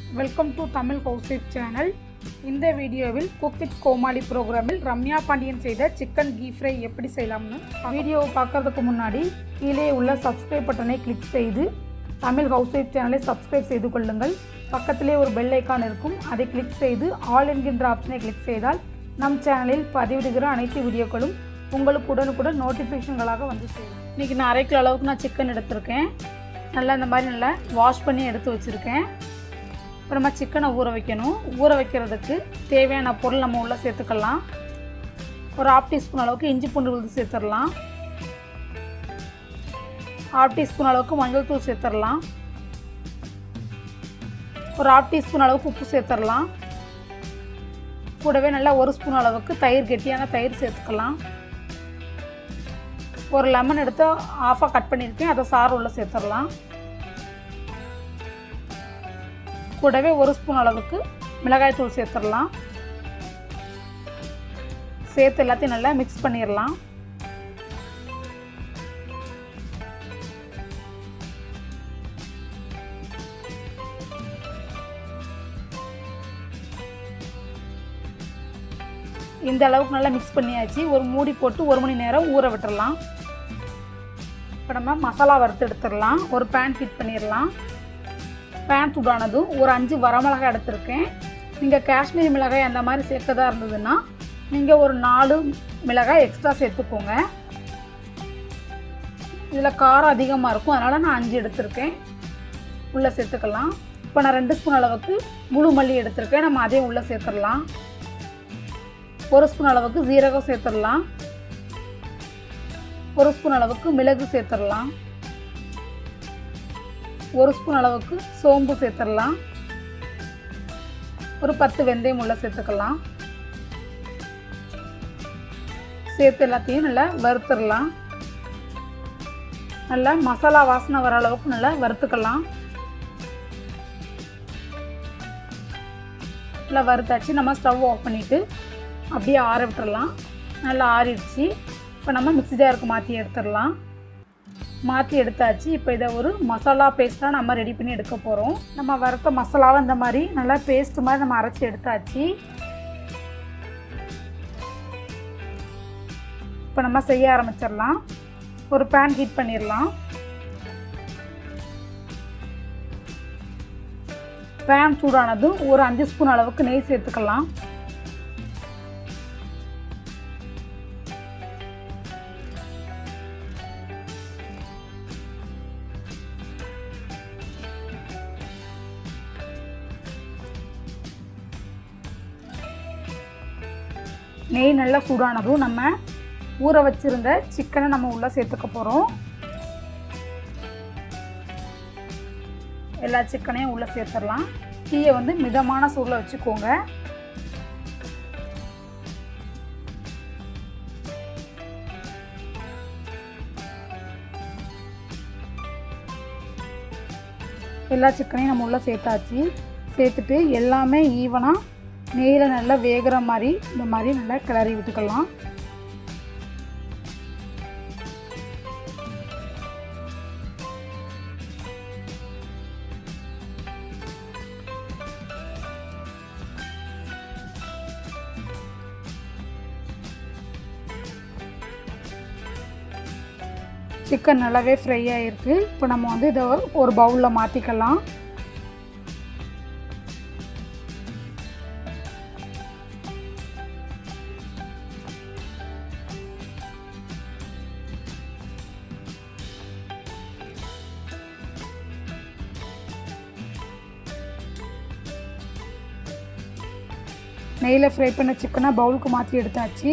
welcome to Tamil housewife channel இந்த வீடியோவில் cook with கோமாளி ப்ரோக்ராமில் ரம்யா பாண்டியன் செய்த சிக்கன் கீ ஃப்ரை எப்படி செய்யலாம்னு வீடியோவை பார்க்கறதுக்கு முன்னாடி கீழே உள்ள சப்ஸ்கிரைப் பட்டனை கிளிக் செய்து தமிழ் ஹவுஸ்வைப் சேனலை சப்ஸ்கிரைப் செய்து கொள்ளுங்கள் பக்கத்திலே ஒரு பெல் ஐக்கான் இருக்கும் அதை கிளிக் செய்து ஆல் என்கின்ற ஆப்ஷனை கிளிக் செய்தால் நம் சேனலில் பதிவிடுகிற அனைத்து வீடியோக்களும் உங்களுக்கு உடனுக்குடன் நோட்டிஃபிகேஷன்களாக வந்து சேரும் இன்றைக்கி நான் அரை கிலோ அளவுக்கு நான் சிக்கன் எடுத்திருக்கேன் நல்லா இந்த மாதிரி நல்லா வாஷ் பண்ணி எடுத்து வச்சுருக்கேன் அப்புறமா சிக்கனை ஊற வைக்கணும் ஊற வைக்கிறதுக்கு தேவையான பொருள் நம்ம உள்ளே சேர்த்துக்கலாம் ஒரு ஹாஃப் டீஸ்பூன் அளவுக்கு இஞ்சி பூண்டு விழுது சேர்த்துடலாம் ஹாஃப் டீஸ்பூன் அளவுக்கு மஞ்சள் தூள் சேர்த்துடலாம் ஒரு ஹாஃப் டீஸ்பூன் அளவுக்கு உப்பு சேர்த்துடலாம் கூடவே நல்லா ஒரு ஸ்பூன் அளவுக்கு தயிர் கெட்டியான தயிர் சேர்த்துக்கலாம் ஒரு லெமன் எடுத்து ஆஃபாக கட் பண்ணியிருக்கேன் அதை சாறு உள்ளே சேர்த்துடலாம் கூடவே ஒரு ஸ்பூன் அளவுக்கு மிளகாய் தூள் சேர்த்துடலாம் சேர்த்து எல்லாத்தையும் நல்லா மிக்ஸ் பண்ணிடலாம் இந்த அளவுக்கு நல்லா மிக்ஸ் பண்ணியாச்சு ஒரு மூடி போட்டு ஒரு மணி நேரம் ஊற விட்டுடலாம் இப்போ நம்ம மசாலா வறுத்து எடுத்துடலாம் ஒரு பேன் ஹீட் பண்ணிடலாம் பேன் சூடானதும் ஒரு அஞ்சு வரமிளகாய் எடுத்திருக்கேன் நீங்கள் காஷ்மீரி மிளகாய் அந்த மாதிரி சேர்க்கதா இருந்ததுன்னா நீங்கள் ஒரு நாலு மிளகாய் எக்ஸ்ட்ரா சேர்த்துக்கோங்க இதில் காரம் அதிகமாக இருக்கும் அதனால் நான் அஞ்சு எடுத்திருக்கேன் உள்ளே சேர்த்துக்கலாம் இப்போ நான் ரெண்டு ஸ்பூன் அளவுக்கு முழு மல்லி எடுத்திருக்கேன் நம்ம அதையும் உள்ளே சேர்த்துடலாம் ஒரு ஸ்பூன் அளவுக்கு ஜீரகம் சேர்த்துடலாம் ஒரு ஸ்பூன் அளவுக்கு மிளகு சேர்த்துடலாம் ஒரு ஸ்பூன் அளவுக்கு சோம்பு சேர்த்துடலாம் ஒரு பத்து வெந்தயம் உள்ள சேர்த்துக்கலாம் சேர்த்து எல்லாத்தையும் நல்லா வறுத்துடலாம் நல்லா மசாலா வாசனை வர அளவுக்கு நல்லா வறுத்துக்கலாம் நல்லா வறுத்தாச்சு நம்ம ஸ்டவ் ஆஃப் பண்ணிவிட்டு அப்படியே ஆற விட்டுறலாம் நல்லா ஆறிடுச்சு இப்போ நம்ம மிக்ஸி ஜாருக்கு மாற்றி எடுத்துடலாம் மாற்றி எடுத்தாச்சு இப்போ இதை ஒரு மசாலா பேஸ்ட்டாக நம்ம ரெடி பண்ணி எடுக்க போகிறோம் நம்ம வறுத்த மசாலாவை இந்த மாதிரி நல்லா பேஸ்ட் மாதிரி நம்ம அரைச்சி எடுத்தாச்சு இப்போ நம்ம செய்ய ஆரம்பிச்சிடலாம் ஒரு பேன் ஹீட் பண்ணிடலாம் பேன் சூடானதும் ஒரு அஞ்சு ஸ்பூன் அளவுக்கு நெய் சேர்த்துக்கலாம் நெய் நல்லா சூடானதும் நம்ம ஊற வச்சுருந்த சிக்கனை நம்ம உள்ளே சேர்த்துக்க போகிறோம் எல்லா சிக்கனையும் உள்ளே சேர்த்துடலாம் தீயை வந்து மிதமான சூடில் வச்சுக்கோங்க எல்லா சிக்கனையும் நம்ம உள்ளே சேர்த்தாச்சு சேர்த்துட்டு எல்லாமே ஈவனாக நெய்யில் நல்லா வேகிற மாதிரி இந்த மாதிரி நல்லா கிளறி விட்டுக்கலாம் சிக்கன் நல்லாவே ஃப்ரை ஆகிருக்கு இப்போ நம்ம வந்து இதை ஒரு பவுலில் மாற்றிக்கலாம் நெய்யில் ஃப்ரை பண்ண சிக்கனை பவுலுக்கு மாற்றி எடுத்தாச்சு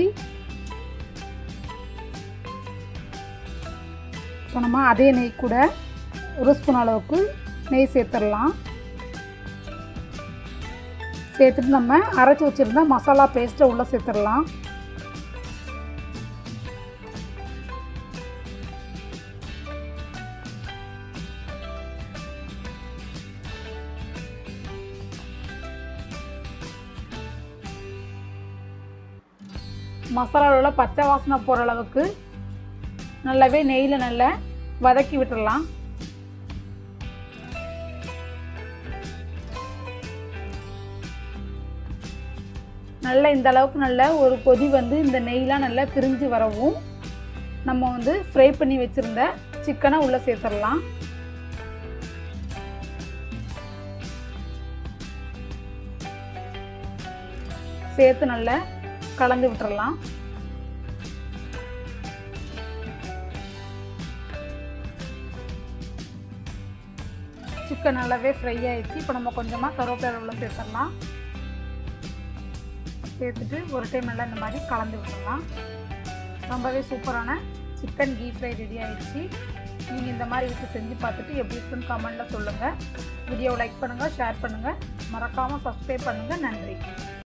இப்போ நம்ம அதே நெய் கூட ஒரு ஸ்பூன் அளவுக்கு நெய் சேர்த்துடலாம் சேர்த்துட்டு நம்ம அரைச்சி வச்சுருந்த மசாலா பேஸ்ட்டை உள்ளே சேர்த்துடலாம் மசாலாவில் பச்சை வாசனை போகிற அளவுக்கு நல்லாவே நெய்யில் நல்லா வதக்கி விட்டுடலாம் நல்லா இந்த அளவுக்கு நல்லா ஒரு கொதி வந்து இந்த நெய்லாம் நல்லா பிரிஞ்சு வரவும் நம்ம வந்து ஃப்ரை பண்ணி வச்சுருந்த சிக்கனை உள்ளே சேர்த்துடலாம் சேர்த்து நல்லா கலந்து விட்டுறலாம் சிக்கன் நல்லாவே ஃப்ரை ஆயிடுச்சு இப்போ நம்ம கொஞ்சமாக கருவேப்பிலை உள்ள சேர்த்துடலாம் சேர்த்துட்டு ஒரு டைம் நல்லா இந்த மாதிரி கலந்து விட்டுடலாம் ரொம்பவே சூப்பரான சிக்கன் கீ ஃப்ரை ரெடி ஆயிடுச்சு நீங்கள் இந்த மாதிரி வீட்டு செஞ்சு பார்த்துட்டு எப்படி இருக்குன்னு கமெண்ட்டில் சொல்லுங்கள் வீடியோவை லைக் பண்ணுங்கள் ஷேர் பண்ணுங்கள் மறக்காமல் சப்ஸ்கிரைப் பண்ணுங்கள் நன்றி